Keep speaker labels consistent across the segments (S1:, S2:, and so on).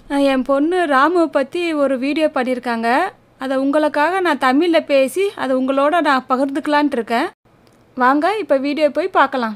S1: அஹ் என் பொண்ணு ராமுவை பற்றி ஒரு வீடியோ பண்ணியிருக்காங்க அதை உங்களுக்காக நான் தமிழில் பேசி அதை உங்களோட நான் பகிர்ந்துக்கலான்ட்டு இருக்கேன் வாங்க இப்போ வீடியோ போய் பார்க்கலாம்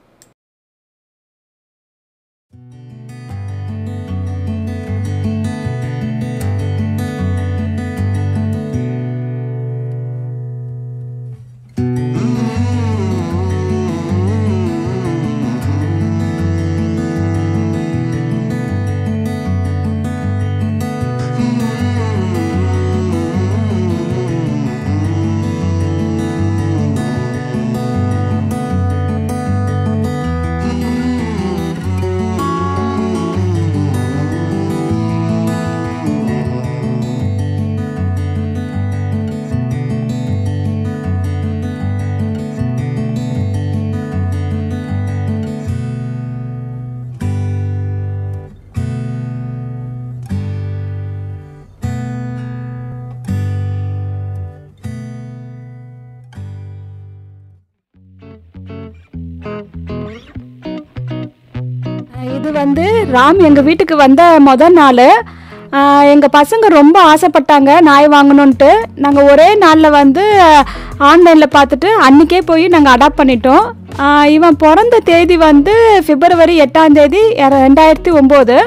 S1: இது வந்து ராம் எங்கள் வீட்டுக்கு வந்த மொதல் நாள் எங்கள் பசங்க ரொம்ப ஆசைப்பட்டாங்க நாய் வாங்கணுன்ட்டு நாங்கள் ஒரே நாளில் வந்து ஆன்லைனில் பார்த்துட்டு அன்றைக்கே போய் நாங்கள் அடாப்ட் பண்ணிட்டோம் ஆஹ் இவன் பிறந்த தேதி வந்து பிப்ரவரி எட்டாம் தேதி இர- ரெண்டாயிரத்தி ஒம்பது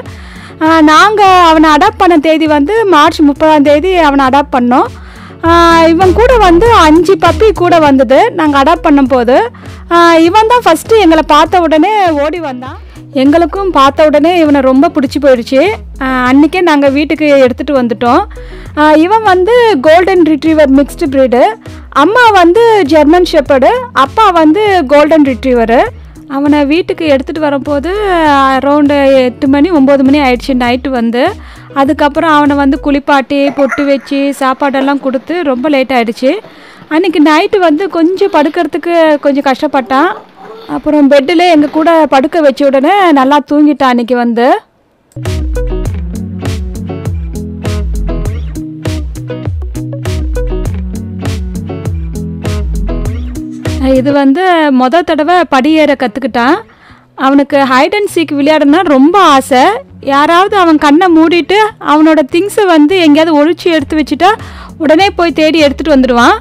S1: நாங்கள் அவனை அடாப்ட் பண்ண தேதி வந்து மார்ச் முப்பதாம் தேதி அவனை அடாப்ட் பண்ணோம் ஆஹ் இவன் கூட வந்து அஞ்சு பப்பி கூட வந்தது நாங்கள் அடாப்ட் பண்ணும்போது ஆஹ் இவன் தான் ஃபஸ்ட்டு எங்களை பார்த்த உடனே ஓடி வந்தான் எங்களுக்கும் பார்த்த உடனே இவனை ரொம்ப பிடிச்சி போயிடுச்சு ஆஹ் அன்னைக்கே நாங்கள் வீட்டுக்கு எடுத்துகிட்டு வந்துட்டோம் ஆஹ் இவன் வந்து கோல்டன் ரிட்ரீவர் மிக்ஸ்டு breed அம்மா வந்து ஜெர்மன் ஷெப்பர்டு அப்பா வந்து கோல்டன் ரிட்ரீவரு அவனை வீட்டுக்கு எடுத்துகிட்டு வரும்போது அரௌண்டு எட்டு மணி ஒம்பது மணி ஆயிடுச்சு நைட்டு வந்து அதுக்கப்புறம் அவனை வந்து குளிப்பாட்டி பொட்டு வச்சு சாப்பாடெல்லாம் கொடுத்து ரொம்ப லேட் ஆயிடுச்சு அன்றைக்கி நைட்டு வந்து கொஞ்சம் படுக்கிறதுக்கு கொஞ்சம் கஷ்டப்பட்டான் அப்புறம் பெட்டில் எங்கள் கூட படுக்க வச்ச உடனே நல்லா தூங்கிட்டான் அன்றைக்கி வந்து இது வந்து மொதல் தடவை படியேற கற்றுக்கிட்டான் அவனுக்கு ஹைட் அண்ட் சீக் விளையாடணும்னா ரொம்ப ஆசை யாராவது அவன் கண்ணை மூடிட்டு அவனோட திங்ஸை வந்து எங்கேயாவது ஒழிச்சு எடுத்து வச்சுட்டா உடனே போய் தேடி எடுத்துகிட்டு வந்துடுவான்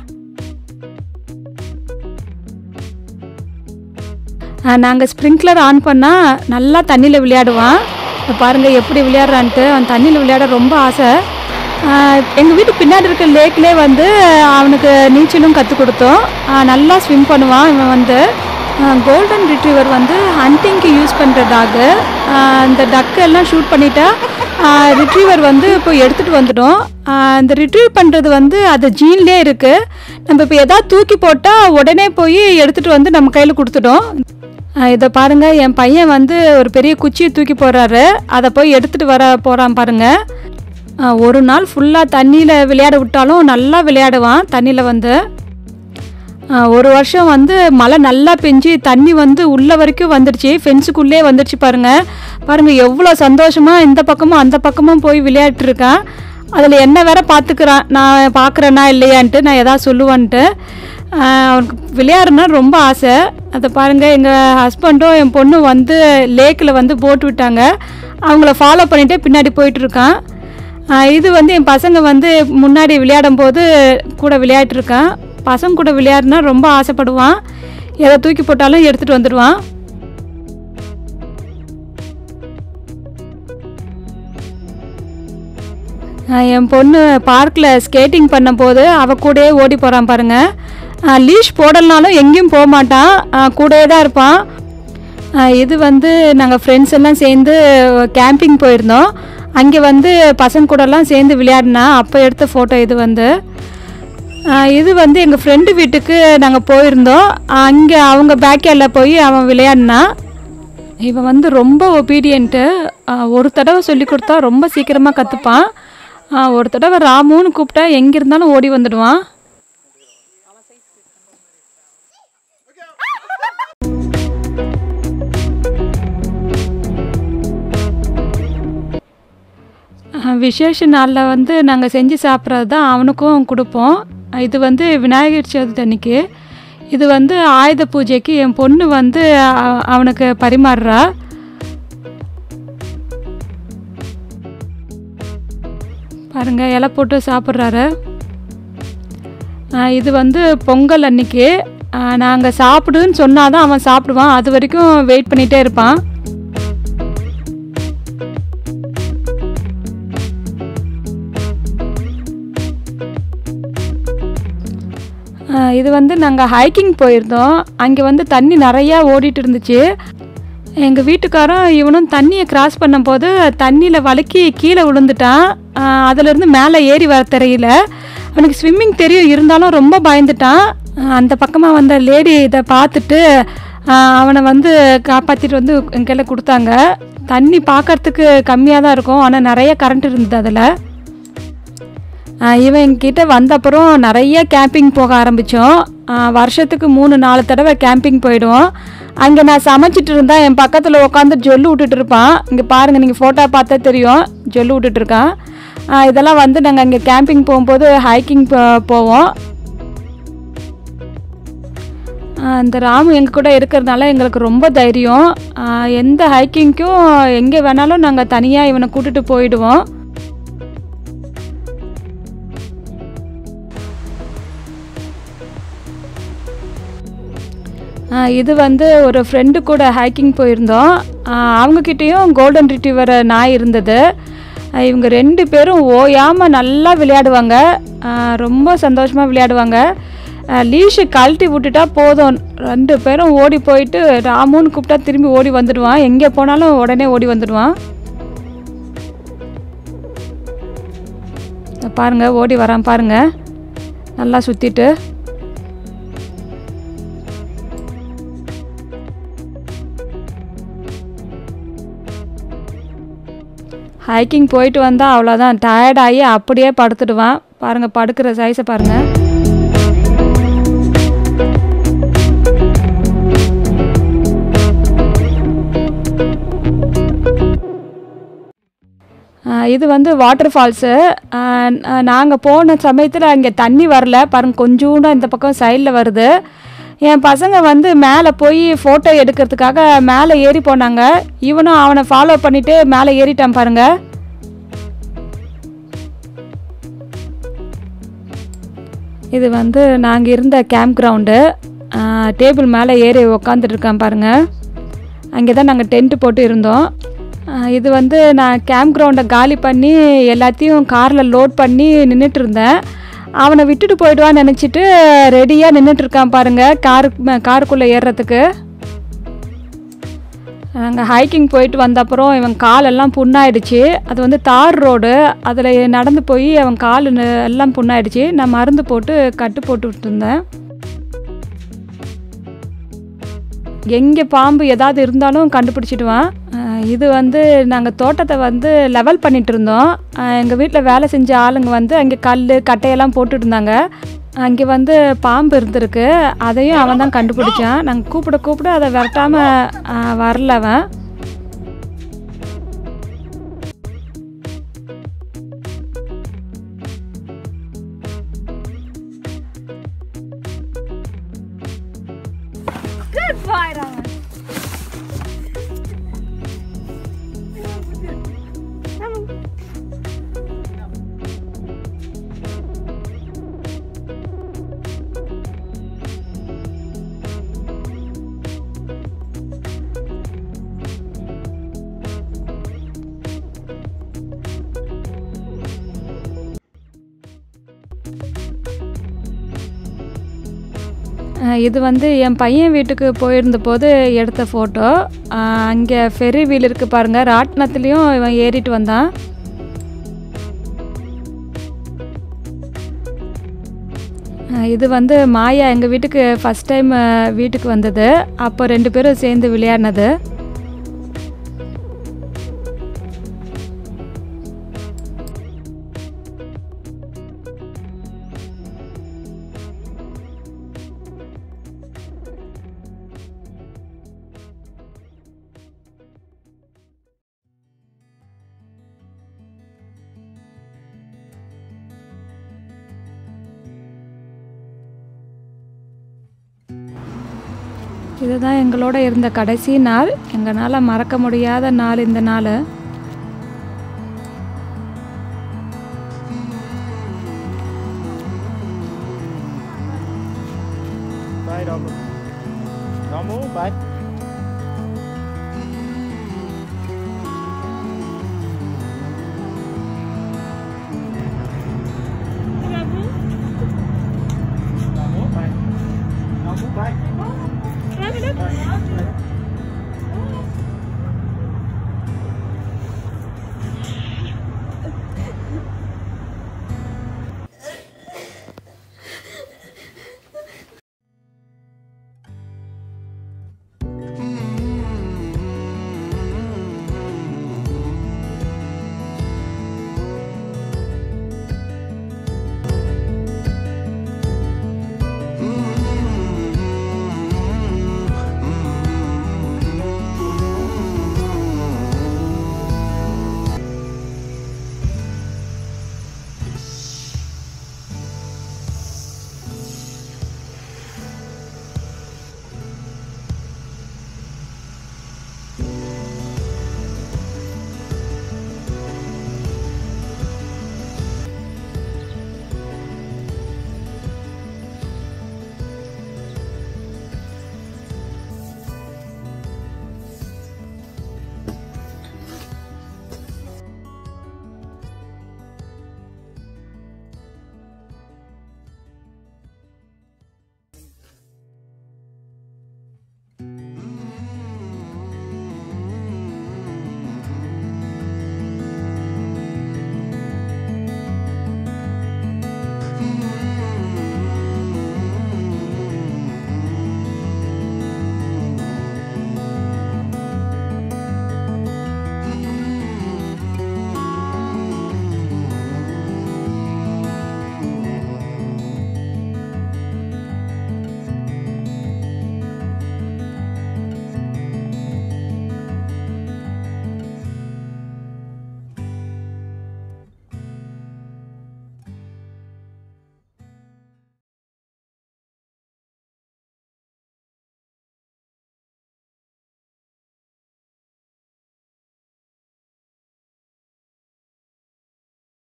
S1: நாங்கள் ஸ்ப்ரிங்க்லர் ஆன் பண்ணால் நல்லா தண்ணியில் விளையாடுவான் இப்ப பாருங்க எப்படி விளையாடுறான்ட்டு அவன் தண்ணியில் விளையாட ரொம்ப ஆசை எங்கள் வீட்டு பின்னாடி இருக்க லேக்லேயே வந்து அவனுக்கு நீச்சலும் கற்றுக் கொடுத்தோம் ஆஹ் நல்லா ஸ்விம் பண்ணுவான் இவன் வந்து கோல்டன் ரிட்ரீவர் வந்து ஹண்டிங்க்கு யூஸ் பண்ணுற டாகு இந்த டக்கு எல்லாம் ஷூட் பண்ணிட்டா ரிட்ரீவர் வந்து இப்போ எடுத்துகிட்டு வந்துட்டோம் ஆஹ் இந்த ரிட்ரீவ் பண்ணுறது வந்து அது ஜீன்லேயே இருக்குது நம்ம இப்போ எதாவது தூக்கி போட்டால் உடனே போய் எடுத்துகிட்டு வந்து நம்ம கையில் கொடுத்துட்டோம் ஆஹ் இதை பாருங்க என் பையன் வந்து ஒரு பெரிய குச்சியை தூக்கி போடுறாரு அதை போய் எடுத்துட்டு வர போறான் பாருங்க ஆஹ் ஒரு நாள் ஃபுல்லாக தண்ணியில் விளையாட விட்டாலும் நல்லா விளையாடுவான் தண்ணியில் வந்து ஆஹ் ஒரு வருஷம் வந்து மழை நல்லா பெஞ்சு தண்ணி வந்து உள்ள வரைக்கும் வந்துடுச்சு ஃபென்ஸுக்குள்ளே வந்துடுச்சு பாருங்க பாருங்க எவ்வளோ சந்தோஷமா இந்த பக்கமும் அந்த பக்கமும் போய் விளையாடிட்டு இருக்கான் அதில் என்ன வேற பார்த்துக்கிறான் நான் பார்க்குறேனா இல்லையான்ட்டு நான் எதாவது சொல்லுவான்ட்டு ஆஹ் அவனுக்கு விளையாடுனா ரொம்ப ஆசை அதை பாருங்கள் எங்கள் ஹஸ்பண்டும் என் பொண்ணும் வந்து லேக்கில் வந்து போட்டு விட்டாங்க அவங்கள ஃபாலோ பண்ணிகிட்டே பின்னாடி போயிட்டு இருக்கான் ஆஹ் இது வந்து என் பசங்க வந்து முன்னாடி விளையாடும் போது கூட விளையாடிருக்கான் பசங்க கூட விளையாடுனா ரொம்ப ஆசைப்படுவான் எதை தூக்கி போட்டாலும் எடுத்துகிட்டு வந்துடுவான் ஆஹ் என் பொண்ணு பார்க்கில் ஸ்கேட்டிங் பண்ணும்போது அவ கூடயே ஓடி போகிறான் பாருங்க லீஷ் போடலனாலும் எங்கேயும் போக மாட்டான் ஆஹ் கூடயே தான் இருப்பான் ஆஹ் இது வந்து நாங்கள் ஃப்ரெண்ட்ஸ் எல்லாம் சேர்ந்து கேம்பிங் போயிருந்தோம் அங்கே வந்து பசங்க கூடலாம் சேர்ந்து விளையாடினா அப்போ எடுத்த ஃபோட்டோ இது வந்து ஆஹ் இது வந்து எங்கள் ஃப்ரெண்டு வீட்டுக்கு நாங்கள் போயிருந்தோம் அங்கே அவங்க பேக்கேரில் போய் அவன் விளையாடினான் இவன் வந்து ரொம்ப ஒபீடியன்ட்டு ஒரு தடவை சொல்லி கொடுத்தா ரொம்ப சீக்கிரமாக கற்றுப்பான் ஒரு தடவை ராமுன்னு கூப்பிட்டா எங்கே இருந்தாலும் ஓடி வந்துடுவான் அஹ் விசேஷ நாளில் வந்து நாங்கள் செஞ்சு சாப்பிட்றது தான் அவனுக்கும் கொடுப்போம் இது வந்து விநாயகர் சதுர்த்தி அன்னைக்கு இது வந்து ஆயுத பூஜைக்கு என் பொண்ணு வந்து அ- அவனுக்கு பரிமாறுறா பாருங்கள் இலை போட்டு சாப்பிட்றாரு இது வந்து பொங்கல் அன்னைக்கு நாங்கள் சாப்பிடுன்னு சொன்னால் தான் அவன் சாப்பிடுவான் அது வரைக்கும் வெயிட் பண்ணிகிட்டே இருப்பான் ஆஹ் இது வந்து நாங்கள் ஹைக்கிங் போயிருந்தோம் அங்கே வந்து தண்ணி நிறையா ஓடிட்டு இருந்துச்சு எங்கள் வீட்டுக்காரன் இவனும் தண்ணியை கிராஸ் பண்ணும்போது தண்ணியில் வழுக்கி கீழே விழுந்துட்டான் ஆஹ் அதிலிருந்து மேலே ஏறி வர தெரியல அவனுக்கு ஸ்விம்மிங் தெரியும் இருந்தாலும் ரொம்ப பயந்துட்டான் ஆஹ் அந்த பக்கமாக வந்த லேடி இதை பார்த்துட்டு ஆஹ் அவனை வந்து காப்பாற்றிட்டு வந்து என் கையில கொடுத்தாங்க தண்ணி பார்க்கறதுக்கு கம்மியாக தான் இருக்கும் ஆனால் நிறைய கரண்ட் இருந்தது அதில் ஆஹ் இவன் என்கிட்ட வந்த அப்புறம் நிறைய கேம்பிங் போக ஆரம்பித்தோம் வருஷத்துக்கு மூணு நாலு தடவை கேம்பிங் போயிடுவோம் அங்கே நான் சமைச்சிட்டு இருந்தா என் பக்கத்தில் உட்காந்து ஜொல்லு விட்டுட்டு இருப்பான் இங்கே பாருங்கள் நீங்கள் ஃபோட்டோ பார்த்தா தெரியும் ஜொல்லு விட்டுட்டு இருக்கான் ஆஹ் இதெல்லாம் வந்து நாங்கள் அங்கே கேம்பிங் போகும்போது ஹைக்கிங் போவோம் ஆஹ் இந்த ராமு எங்கள் கூட இருக்கிறதுனால எங்களுக்கு ரொம்ப தைரியம் ஆஹ் எந்த ஹைக்கிங்க்கும் எங்கே வேணாலும் நாங்கள் தனியாக இவனை கூட்டிட்டு போயிடுவோம் ஆஹ் இது வந்து ஒரு ஃப்ரெண்டு கூட ஹைக்கிங் போயிருந்தோம் ஆஹ் அவங்கக்கிட்டேயும் கோல்டன் ரிட்ரீவர் நாய் இருந்தது ஆஹ் இவங்க ரெண்டு பேரும் ஓயாமல் நல்லா விளையாடுவாங்க ஆஹ் ரொம்ப சந்தோஷமாக விளையாடுவாங்க லீஷு கழட்டி விட்டுட்டா போதும் ரெண்டு பேரும் ஓடி போயிட்டு ராமுன்னு கூப்பிட்டா திரும்பி ஓடி வந்துடுவான் எங்கே போனாலும் உடனே ஓடி வந்துடுவான் இத பாருங்க ஓடி வரான் பாருங்க நல்லா சுற்றிட்டு ஹைக்கிங் போயிட்டு வந்தால் அவ்வளோதான் டயர்டாகி அப்படியே படுத்துடுவான் பாருங்கள் படுக்கிற சைஸை பாருங்கள் இது வந்து வாட்டர் ஃபால்ஸு நாங்கள் போன சமயத்தில் அங்கே தண்ணி வரல பாருங்க கொஞ்சோண்டு இந்த பக்கம் சைடில் வருது என் பசங்க வந்து மேலே போய் ஃபோட்டோ எடுக்கிறதுக்காக மேலே ஏறி போனாங்க இவனும் அவனை ஃபாலோ பண்ணிட்டு மேலே ஏறிட்டான் பாருங்க இது வந்து நாங்கள் இருந்த கேம்ப் கிரவுண்டு டேபிள் மேலே ஏறி உக்காந்துட்டு இருக்கான் பாருங்க அங்கே தான் நாங்கள் டென்ட்டு போட்டு இருந்தோம் ஆஹ் இது வந்து நான் கேம்ப் கிரவுண்டை காலி பண்ணி எல்லாத்தையும் காரில் லோட் பண்ணி நின்றுட்டு இருந்தேன் அவனை விட்டுட்டு போயிடுவான்னு நினச்சிட்டு ரெடியாக நின்றுட்டு இருக்கான் பாருங்க காரு காருக்குள்ளே ஏறுறதுக்கு நாங்கள் ஹைக்கிங் போயிட்டு வந்த அப்புறம் இவன் காலெல்லாம் புண்ணாயிடுச்சு அது வந்து தார் ரோடு அதில் நடந்து போய் அவன் கால் ந- எல்லாம் புண்ணாயிடுச்சு நான் மருந்து போட்டு கட்டு போட்டுட்டு இருந்தேன் எங்கே பாம்பு ஏதாவது இருந்தாலும் கண்டுபிடிச்சிடுவான் அஹ் இது வந்து நாங்கள் தோட்டத்தை வந்து லெவல் பண்ணிட்டு இருந்தோம் எங்கள் வீட்டில் வேலை செஞ்ச ஆளுங்க வந்து அங்கே கல் கட்டையெல்லாம் போட்டுட்டு இருந்தாங்க அங்கே வந்து பாம்பு இருந்திருக்கு அதையும் அவன் தான் கண்டுபிடிச்சான் நாங்கள் கூப்பிட கூப்பிட அதை விரட்டாமல் வரல அவன்
S2: Good fight, Alan.
S1: அஹ் இது வந்து என் பையன் வீட்டுக்கு போயிருந்த போது எடுத்த ஃபோட்டோ அங்கே ஃபெரி வீல் இருக்கு பாருங்க ராட்டினத்துலேயும் இவன் ஏறிட்டு வந்தான் அஹ் இது வந்து மாயா எங்கள் வீட்டுக்கு ஃபஸ்ட் டைம் வீட்டுக்கு வந்தது அப்போ ரெண்டு பேரும் சேர்ந்து விளையாடினது இதுதான் எங்களோட இருந்த கடைசி நாள் எங்களால் மறக்க முடியாத நாள் இந்த நாள்
S2: problem. Normal, bye.